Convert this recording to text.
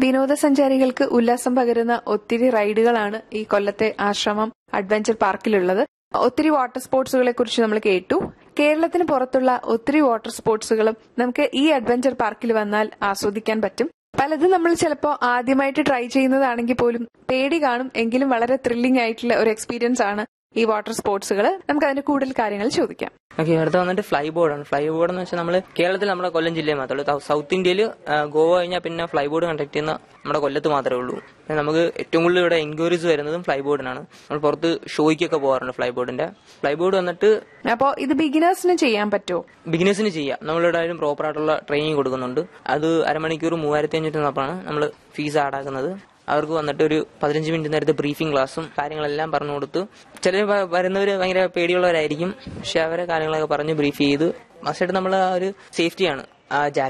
വിനോദസഞ്ചാരികൾക്ക് ഉല്ലാസം പകരുന്ന ഒത്തിരി റൈഡുകളാണ് ഈ കൊല്ലത്തെ ആശ്രമം അഡ്വഞ്ചർ പാർക്കിലുള്ളത് ഒത്തിരി വാട്ടർ സ്പോർട്സുകളെ കുറിച്ച് നമ്മൾ കേട്ടു കേരളത്തിന് പുറത്തുള്ള ഒത്തിരി വാട്ടർ സ്പോർട്സുകളും നമുക്ക് ഈ അഡ്വഞ്ചർ പാർക്കിൽ വന്നാൽ ആസ്വദിക്കാൻ പറ്റും പലതും നമ്മൾ ചിലപ്പോൾ ആദ്യമായിട്ട് ട്രൈ ചെയ്യുന്നതാണെങ്കിൽ പോലും പേടി കാണും എങ്കിലും വളരെ ത്രില്ലിംഗ് ആയിട്ടുള്ള ഒരു എക്സ്പീരിയൻസ് ആണ് ഈ വാട്ടർ സ്പോർട്സുകൾ നമുക്ക് അതിന്റെ കൂടുതൽ കാര്യങ്ങൾ ചോദിക്കാം ഓക്കെ അടുത്ത വന്നിട്ട് ഫ്ലൈ ബോർഡാണ് ഫ്ലൈ ബോർഡ് എന്ന് വെച്ചാൽ നമ്മൾ കേരളത്തിൽ നമ്മുടെ കൊല്ലം ജില്ലയിൽ മാത്രമേ ഉള്ളൂ സൗത്ത് ഇന്ത്യയിൽ ഗോവ കഴിഞ്ഞാൽ പിന്നെ ഫ്ലൈ ബോർഡ് കണ്ടക്ട് ചെയ്യുന്ന നമ്മുടെ കൊല്ലത്ത് മാത്രമേ ഉള്ളൂ പിന്നെ നമുക്ക് ഏറ്റവും കൂടുതൽ ഇവിടെ എൻക്വയറീസ് വരുന്നതും ഫ്ലൈ ബോർഡിനാണ് നമ്മൾ പുറത്ത് ഷോയ്ക്കൊക്കെ പോകാറുണ്ട് ഫ്ലൈ ബോർഡിന്റെ ഫ്ലൈ ബോർഡ് വന്നിട്ട് അപ്പോൾ ഇത് ബിഗിനേഴ്സിന് ചെയ്യാൻ പറ്റുമോ ബിഗിനേഴ്സിന് ചെയ്യാം നമ്മളിവിടെ ആയാലും പ്രോപ്പർ ആയിട്ടുള്ള ട്രെയിനിങ് കൊടുക്കുന്നുണ്ട് അത് അരമണിക്കൂർ മൂവായിരത്തി അഞ്ഞൂറ്റി നാൽപ്പതാണ് നമ്മൾ ഫീസ് ആടാക്കുന്നത് അവർക്ക് വന്നിട്ട് ഒരു പതിനഞ്ച് മിനിറ്റ് നേരത്തെ ബ്രീഫിംഗ് ക്ലാസ്സും കാര്യങ്ങളെല്ലാം പറഞ്ഞു കൊടുത്തു ചിലർ വരുന്നവർ ഭയങ്കര പേടിയുള്ളവരായിരിക്കും പക്ഷെ അവരെ കാര്യങ്ങളൊക്കെ പറഞ്ഞ് ബ്രീഫ് ചെയ്ത് മസ്റ്റായിട്ട് നമ്മൾ ആ ഒരു സേഫ്റ്റിയാണ് ആ